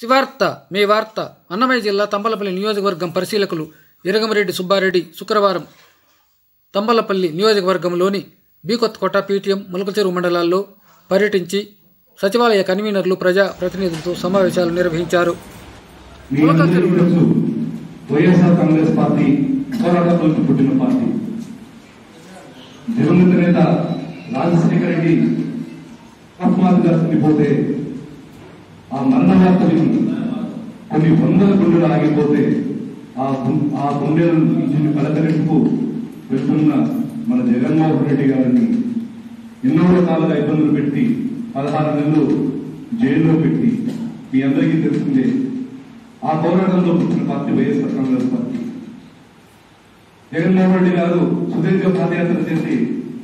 శివార్త మీ వార్త అన్నమయ్య జిల్లా తంబలపల్లి నియోజకవర్గం పరిశీలకులు ఇరగమరెడ్డి సుబ్బారెడ్డి శుక్రవారం తంబలపల్లి నియోజకవర్గంలోని బీకొత్తకోట పీటీఎం ములకచెరువు మండలాల్లో పర్యటించి సచివాలయ కన్వీనర్లు ప్రజా ప్రతినిధులతో సమావేశాలు నిర్వహించారు మీ అందరికీ తెలుసు వైఎస్ఆర్ కాంగ్రెస్ పార్టీ పోరాటంతో పుట్టిన పార్టీ దివంగత నేత రాజశేఖర రెడ్డి అకస్మాత్తుగా చనిపోతే ఆ మరణ వార్త విని కొన్ని వందల గుండెలు ఆగిపోతే ఆ గు- ఆ గుండెల నుంచి పలకరింపుకు వెళ్తున్న మన జగన్మోహన్ రెడ్డి గారిని ఎన్నో రకాలుగా ఇబ్బందులు పెట్టి పదహారు నెలలు జైల్లో పెట్టి మీ అందరికీ తెలిసిందే ఆ పోరాటంలో పుట్టిన పార్టీ వైఎస్ఆర్ కాంగ్రెస్ పార్టీ జగన్మోహన్ రెడ్డి గారు సుదీర్ఘ పాదయాత్ర చేసి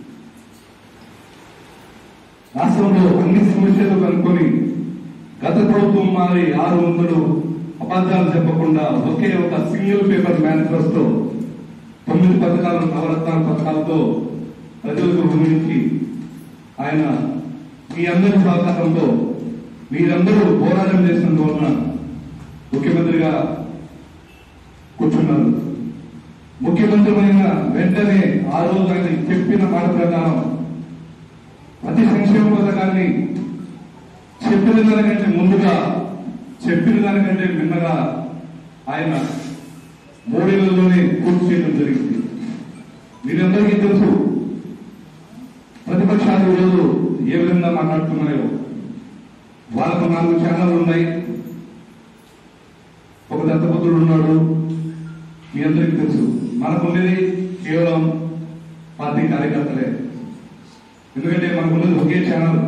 రాష్ట్రంలో అన్ని సమస్యలు కనుక్కొని గత ప్రభుత్వం మారి ఆరు వందలు అబద్ధాలు చెప్పకుండా ఒకే ఒక సింగిల్ పేపర్ మేనిఫెస్టో తొమ్మిది పథకాలు నవరత్నాల పథకాలతో ప్రజలకు రుణించి ఆయన మీ అందరి సహకారంతో మీరందరూ పోరాటం చేసినందువలన ముఖ్యమంత్రిగా కూర్చున్నారు ముఖ్యమంత్రి వెంటనే ఆ రోజు ఆయన చెప్పిన మాట ప్రకారం ప్రతి సంక్షేమ పథకాన్ని చెప్పిన దానికంటే ముందుగా చెప్పిన దానికంటే మిన్నగా ఆయన మూడేళ్లలోనే పూర్తి చేయడం జరిగింది మీరందరికీ తెలుసు ప్రతిపక్షాలు ఈరోజు ఏ విధంగా మాట్లాడుతున్నాయో వాళ్ళకు నాలుగు ఛానళ్ళు ఉన్నాయి ఒక దత్తపుత్రుడు ఉన్నాడు మీ అందరికీ తెలుసు మనకు ఉండేది కేవలం పార్టీ కార్యకర్తలే ఎందుకంటే మనకు ఉన్నది ఒకే ఛానల్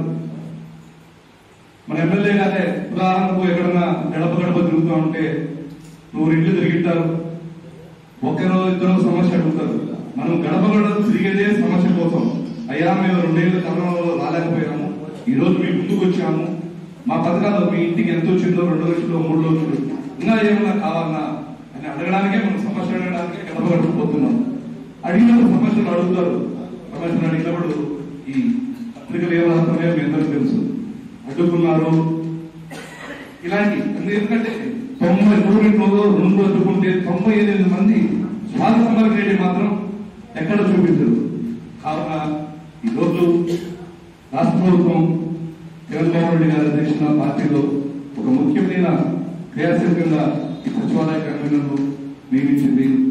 మన ఎమ్మెల్యే గారే ఉదాహరణకు ఎక్కడన్నా గడప గడప తిరుగుతూ ఉంటే నువ్వు ఇల్లు తిరిగిట్టారు ఒక్కరో ఇద్దరు సమస్య అడుగుతారు మనం గడప గడప తిరిగేదే సమస్య కోసం అయ్యా మేము రెండేళ్ల కరోనాలో రాలేకపోయాము ఈ రోజు మీ ముందుకు వచ్చాము మా పథకాలు మీ ఇంటికి ఎంత వచ్చిందో రెండు లక్షలు మూడు లక్షలు ఇంకా ఏమన్నా కావాలన్నా అని అడగడానికే మనం సమస్య అడగడానికే గడప గడప పోతున్నాం అడిగినప్పుడు సమస్యలు అడుగుతారు సమస్యలు అడిగినప్పుడు ఈ పత్రికలు ఏం రాస్తున్నాయో మీ అందరికీ తెలుసు అడ్డుకున్నారు ఇలాంటి ఎందుకంటే తొంభై నూరింట్లో రెండు అడ్డుకుంటే తొంభై ఎనిమిది మంది శ్వాస సమరం రెడ్డి మాత్రం ఎక్కడ చూపించరు కావున ఈరోజు రాష్ట్ర ప్రభుత్వం జగన్మోహన్ రెడ్డి గారి అధ్యక్షుల పార్టీలో ఒక ముఖ్యమైన క్రియాశీలకంగా ఈ సచివాలయ కన్వీనర్లు నియమించింది